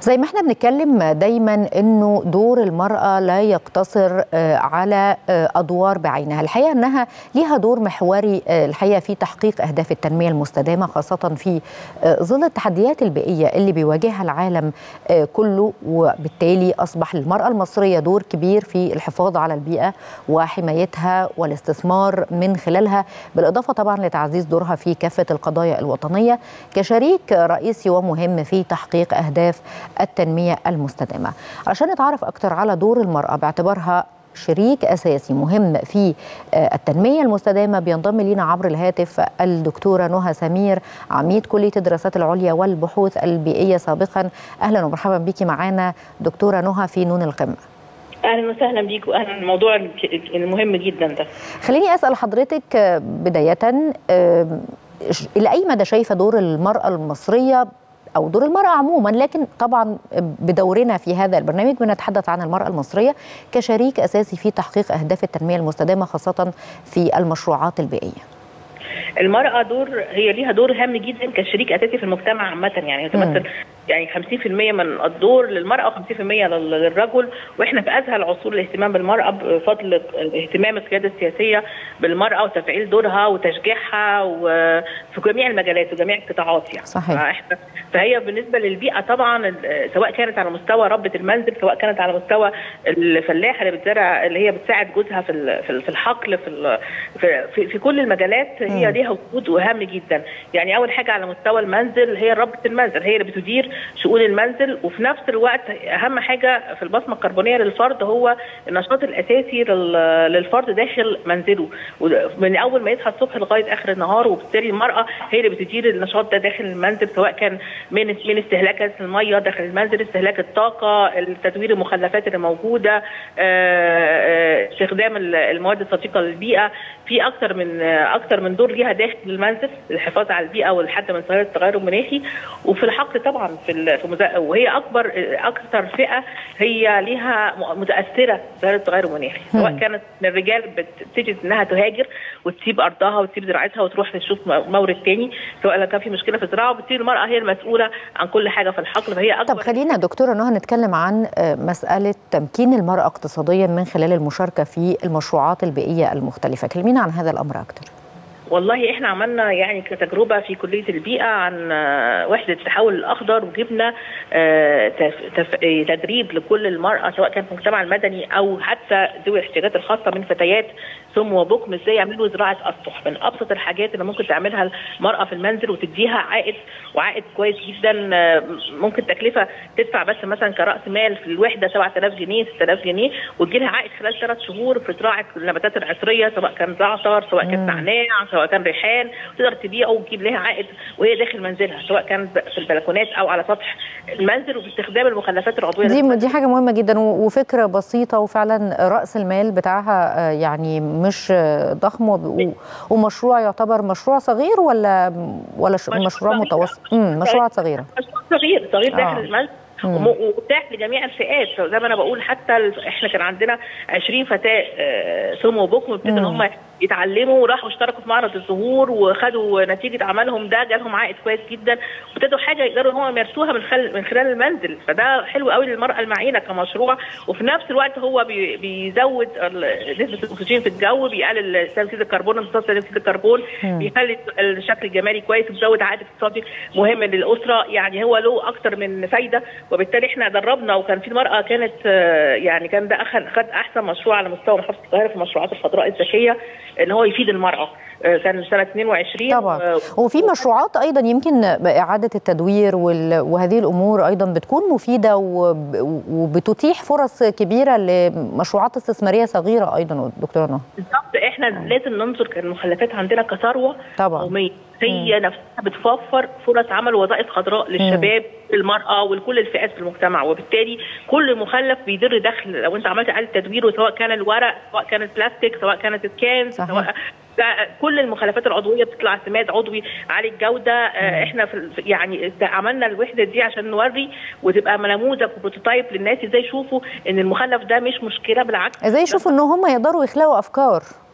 زي ما احنا بنتكلم دايما انه دور المراه لا يقتصر على ادوار بعينها الحقيقه انها ليها دور محوري الحقيقه في تحقيق اهداف التنميه المستدامه خاصه في ظل التحديات البيئيه اللي بيواجهها العالم كله وبالتالي اصبح للمراه المصريه دور كبير في الحفاظ على البيئه وحمايتها والاستثمار من خلالها بالاضافه طبعا لتعزيز دورها في كافه القضايا الوطنيه كشريك رئيسي ومهم في تحقيق اهداف التنميه المستدامه عشان نتعرف اكثر على دور المراه باعتبارها شريك اساسي مهم في التنميه المستدامه بينضم لينا عبر الهاتف الدكتوره نهى سمير عميد كليه الدراسات العليا والبحوث البيئيه سابقا اهلا ومرحبا بك معنا دكتوره نهى في نون القمه اهلا وسهلا بيك واهلا الموضوع المهم جدا ده خليني اسال حضرتك بدايه الى اي مدى شايفه دور المراه المصريه او دور المراه عموما لكن طبعا بدورنا في هذا البرنامج بنتحدث عن المراه المصريه كشريك اساسي في تحقيق اهداف التنميه المستدامه خاصه في المشروعات البيئيه. المرأة دور هي ليها دور هام جدا كشريك أساسي في المجتمع عامة يعني تمثل يعني 50% من الدور للمرأة و50% للرجل واحنا في أزهى العصور الاهتمام بالمرأة بفضل اهتمام القيادة السياسية بالمرأة وتفعيل دورها وتشجيعها وفي جميع المجالات وجميع القطاعات يعني صحيح. فهي بالنسبة للبيئة طبعا سواء كانت على مستوى ربة المنزل سواء كانت على مستوى الفلاحة اللي بتزرع اللي هي بتساعد جوزها في في الحقل في في, في كل المجالات هي ليها وجود وهام جدا يعني اول حاجه على مستوى المنزل هي ربة المنزل هي اللي بتدير شؤون المنزل وفي نفس الوقت اهم حاجه في البصمه الكربونيه للفرد هو النشاط الاساسي للفرد داخل منزله من اول ما يصحى الصبح لغايه اخر النهار وبالتالي المراه هي اللي بتدير النشاط ده داخل المنزل سواء كان من من استهلاك الميه داخل المنزل استهلاك الطاقه تدوير المخلفات اللي موجوده استخدام المواد الصديقه للبيئه في اكثر من اكثر من دور ليها داخل المنزل للحفاظ على البيئه والحد من ظاهره التغير المناخي وفي الحقل طبعا في في مزا... وهي اكبر اكثر فئه هي ليها متاثره بظاهره التغير المناخي سواء كانت الرجال بتجد انها تهاجر وتسيب ارضها وتسيب زراعتها وتروح تشوف مورد تاني سواء لو كان في مشكله في الزراعه وبالتالي المراه هي المسؤوله عن كل حاجه في الحقل فهي اكبر طب خلينا دكتوره نهى نتكلم عن مساله تمكين المراه اقتصاديا من خلال المشاركه في المشروعات البيئيه المختلفه كلمينا عن هذا الامر اكثر والله احنا عملنا يعني كتجربه في كليه البيئه عن وحده التحول الاخضر وجبنا تدريب لكل المراه سواء كان في المجتمع المدني او حتى ذوي الاحتياجات الخاصه من فتيات ثم وبكم ازاي يعملوا زراعه اسطح من ابسط الحاجات اللي ممكن تعملها المراه في المنزل وتديها عائد وعائد كويس جدا ممكن تكلفه تدفع بس مثلا كراس مال في الوحده 7000 جنيه 6000 جنيه وتجي لها عائد خلال ثلاث شهور في زراعه النباتات العطريه سواء كان زعتر سواء كان نعناع سواء كان ريحان تقدر تبيعه وتجيب لها عائد وهي داخل منزلها سواء كان في البلكونات او على سطح المنزل وباستخدام المخلفات العضويه دي دي حاجه مهمه جدا وفكره بسيطه وفعلا راس المال بتاعها يعني مش ضخم ومشروع يعتبر مشروع صغير ولا ولا مشروع متوسط امم مشروعات صغيره مشروع صغير صغير داخل آه. المنزل ومتاح لجميع الفئات زي ما انا بقول حتى احنا كان عندنا 20 فتاه ثم وبكم ابتدوا ان هم يتعلموا وراحوا اشتركوا في معرض الزهور وخدوا نتيجه عملهم ده جالهم عائد كويس جدا وابتدوا حاجه يقدروا ان هم يمارسوها من خلال من خلال المنزل فده حلو قوي للمراه المعينه كمشروع وفي نفس الوقت هو بي بيزود نسبه الاكسجين في الجو بيقلل ثاني اكسيد الكربون امتصاص ثاني اكسيد الكربون بيخلي الشكل الجمالي كويس وبيزود عائد اقتصادي مهم للاسره يعني هو له اكثر من فايده وبالتالي احنا دربنا وكان في مرأة كانت يعني كان ده اخذ خد احسن مشروع على مستوى محافظه القاهره في المشروعات الخضراء الذكيه ان هو يفيد المراه كان سنه 22 طبعا وفي مشروعات ايضا يمكن اعاده التدوير وهذه الامور ايضا بتكون مفيده وبتتيح فرص كبيره لمشروعات استثماريه صغيره ايضا دكتوره نهى بالظبط احنا لازم ننظر كالمخلفات عندنا كثروه طبعا قوميه هي نفسها بتوفر فرص عمل وظائف خضراء للشباب المراه ولكل الفئات في المجتمع وبالتالي كل مخلف بيدر دخل لو انت عملت اعاده تدوير سواء كان الورق سواء كان البلاستيك سواء كانت الكان صحيح. سواء كل المخلفات العضويه بتطلع سماد عضوي عالي الجوده آه احنا في يعني عملنا الوحده دي عشان نوري وتبقى نموذج وبروتوتايب للناس ازاي يشوفوا ان المخلف ده مش مشكله بالعكس ازاي يشوفوا ان هم يقدروا يخلقوا افكار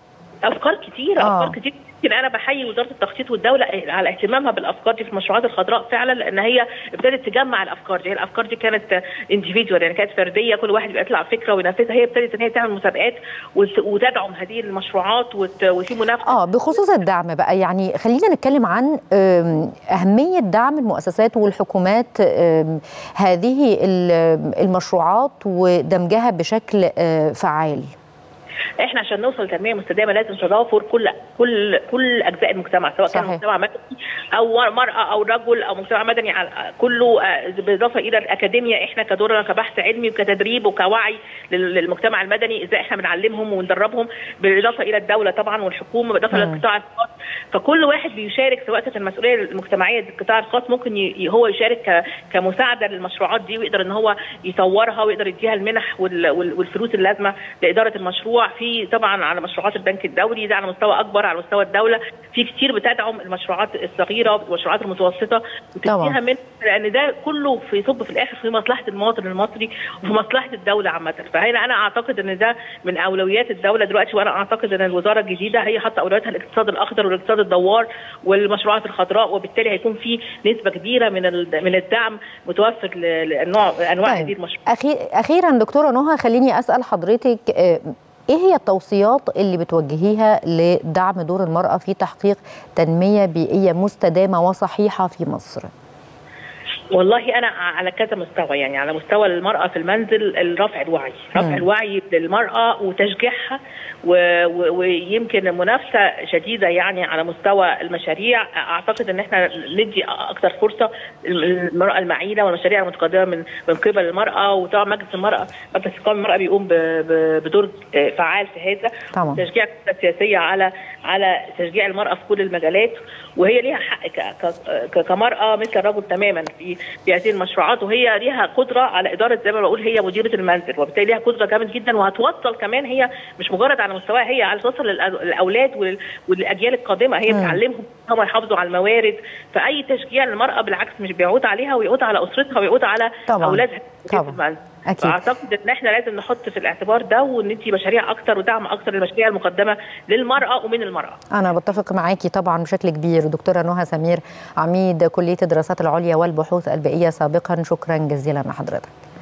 افكار كتيره آه. افكار كتير يمكن انا بحيي وزاره التخطيط والدوله على اهتمامها بالافكار دي في المشروعات الخضراء فعلا لان هي ابتدت تجمع الافكار دي هي الافكار دي كانت انديفيدوال يعني كانت فرديه كل واحد بيطلع فكره وينفذها هي ابتدت ان هي تعمل مسابقات وت- وتدعم هذه المشروعات وت- وفي منافسه اه بخصوص الدعم بقى يعني خلينا نتكلم عن آم، أهمية دعم المؤسسات والحكومات آم، هذه ال- المشروعات ودمجها بشكل آه، فعال احنا عشان نوصل لتنميه مستدامه لازم تضافر كل كل كل اجزاء المجتمع سواء كان صحيح. مجتمع مدني او مراه او رجل او مجتمع مدني على- كله آه، بالاضافه الى الاكاديميا احنا كدورنا كبحث علمي وكتدريب وكوعي لل- للمجتمع المدني ازاي احنا بنعلمهم وندربهم بالاضافه الى الدوله طبعا والحكومه بالاضافه الى مم. القطاع الخاص فكل واحد بيشارك سواء كانت المسؤوليه المجتمعيه للقطاع الخاص ممكن ي- هو يشارك ك- كمساعده للمشروعات دي ويقدر ان هو يطورها ويقدر يديها المنح وال- وال- والفلوس اللازمه لاداره المشروع في طبعا على مشروعات البنك الدولي ده على مستوى اكبر على مستوى الدوله في كتير بتدعم المشروعات الصغيره والمشروعات المتوسطه طبعاً. وتديها من لان ده كله في يصب في الاخر في مصلحه المواطن المصري وفي مصلحه الدوله عامه فهنا انا اعتقد ان ده من اولويات الدوله دلوقتي وانا اعتقد ان الوزاره الجديده هي حاطه اولوياتها الاقتصاد الاخضر والاقتصاد الدوار والمشروعات الخضراء وبالتالي هيكون في نسبه كبيره من ال- من الدعم متوفر ل- لانواع انواع طيب. هذه المشروعات أخي... أخيرا دكتورة نهى خليني أسأل حضرتك آه، إيه هي التوصيات اللي بتوجهيها لدعم دور المرأة في تحقيق تنمية بيئية مستدامة وصحيحة في مصر؟ والله انا على كذا مستوى يعني على مستوى المراه في المنزل رفع الوعي رفع مم. الوعي للمراه وتشجيعها و- و- ويمكن منافسه شديده يعني على مستوى المشاريع اعتقد ان احنا ندي اكثر فرصه للمراه المعيله والمشاريع المتقدمه من من قبل المراه وطبعا مجلس المراه مجلس قومي المراه بيقوم ب- ب- بدور فعال في هذا طبعا تشجيع القيادة السياسيه على على تشجيع المراه في كل المجالات وهي ليها حق ك- ك- ك- كمراه مثل الرجل تماما في في هذه المشروعات وهي ليها قدره على اداره زي ما بقول هي مديره المنزل وبالتالي ليها قدره جامد جدا وهتوصل كمان هي مش مجرد على مستواها هي على توصل للأ- للاولاد وال- والاجيال القادمه هي مم. بتعلمهم هم يحافظوا على الموارد فاي تشجيع للمراه بالعكس مش بيعود عليها ويعود على اسرتها ويعود على طبعاً. اولادها في طبعاً. المنزل أكيد فاعتقد ان احنا لازم نحط في الاعتبار ده وندي مشاريع اكتر ودعم اكتر للمشاريع المقدمه للمراه ومن المراه. أنا بتفق معاكي طبعا بشكل كبير دكتورة نهى سمير عميد كلية الدراسات العليا والبحوث البيئية سابقا شكرا جزيلا لحضرتك